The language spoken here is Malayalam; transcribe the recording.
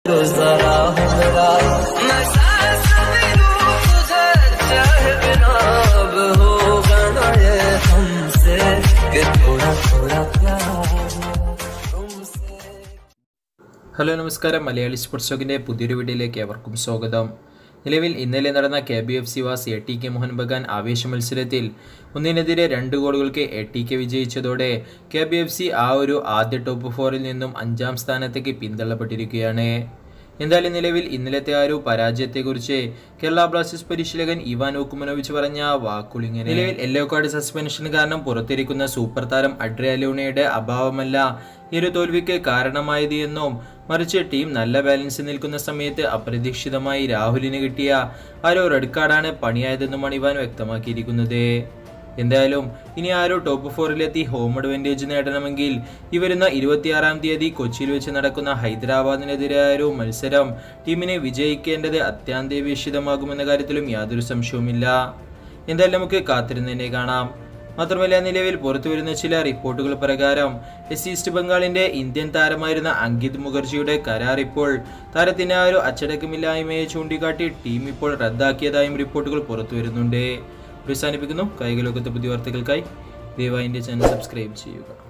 जरा हमरा मैं सांस भी लूं तुझे चाहे बिना अब होगा ना ये हमसे कि थोड़ा थोड़ा प्यार तुमसे ഹലോ നമസ്കാരം മലയാളി സ്പോർട്സ് ടോക്കിൻ്റെ പുതിയൊരു വീഡിയോയിലേക്ക് ഏവർക്കും സ്വാഗതം നിലവിൽ ഇന്നലെ നടന്ന K B F C vs A T K Mohun Bagan ആവേശ മത്സരത്തിൽ ഒന്നിനെതിരെ രണ്ട് ഗോളുകൾക്ക് എ ടി കെ വിജയിച്ചതോടെ കെ ബി എഫ് സി ആ ഒരു ആദ്യ ടോപ്പ് ഫോറിൽ നിന്നും അഞ്ചാം സ്ഥാനത്തേക്ക് പിന്തള്ളപ്പെട്ടിരിക്കുകയാണ് എന്തായാലും നിലവിൽ ഇന്നലത്തെ ആ ഒരു പരാജയത്തെക്കുറിച്ച് കേരള ബ്ലാസ്റ്റേഴ്സ് പരിശീലകൻ ഇവാൻ ഓക്കുമനോവിച്ച് പറഞ്ഞ വാക്കുളിങ്ങനെ നിലവിൽ യെല്ലോ കാർഡ് സസ്പെൻഷൻ കാരണം പുറത്തിരിക്കുന്ന സൂപ്പർ താരം അഡ്രിയാലൂണയുടെ അഭാവമല്ല ഈ ഒരു തോൽവിക്ക് കാരണമായത് എന്നും മറിച്ച് ടീം നല്ല ബാലൻസ് നിൽക്കുന്ന സമയത്ത് അപ്രതീക്ഷിതമായി രാഹുലിന് കിട്ടിയ ആ ഒരു റെഡ് കാർഡാണ് പണിയായതെന്നുമാണ് ഇവാൻ വ്യക്തമാക്കിയിരിക്കുന്നത് എന്തായാലും ഇനി ആ ഒരു ടോപ്പ് ഫോറിലെത്തി ഹോം അഡ്വാൻറ്റേജ് നേടണമെങ്കിൽ ഈ വരുന്ന ഇരുപത്തിയാറാം തീയതി കൊച്ചിയിൽ വെച്ച് നടക്കുന്ന ഹൈദരാബാദിനെതിരായ ഒരു മത്സരം ടീമിനെ വിജയിക്കേണ്ടത് അത്യാന്താപേക്ഷിതമാകുമെന്ന കാര്യത്തിലും യാതൊരു സംശയവുമില്ല എന്തായാലും നമുക്ക് കാത്തിരുന്നതിനെ കാണാം മാത്രമല്ല നിലവിൽ പുറത്തു വരുന്ന ചില റിപ്പോർട്ടുകൾ പ്രകാരം എസ് ഈസ്റ്റ് ബംഗാളിന്റെ ഇന്ത്യൻ താരമായിരുന്ന അങ്കിത് മുഖർജിയുടെ കരാർ ഇപ്പോൾ താരത്തിന് ആ ഒരു അച്ചടക്കമില്ലായ്മയെ ചൂണ്ടിക്കാട്ടി ടീം ഇപ്പോൾ റദ്ദാക്കിയതായും റിപ്പോർട്ടുകൾ പുറത്തു വരുന്നുണ്ട് അവസാനിപ്പിക്കുന്നു കായിക ലോകത്തെ പുതിയ വാർത്തകൾക്കായി ദയവായി എൻ്റെ ചാനൽ സബ്സ്ക്രൈബ് ചെയ്യുക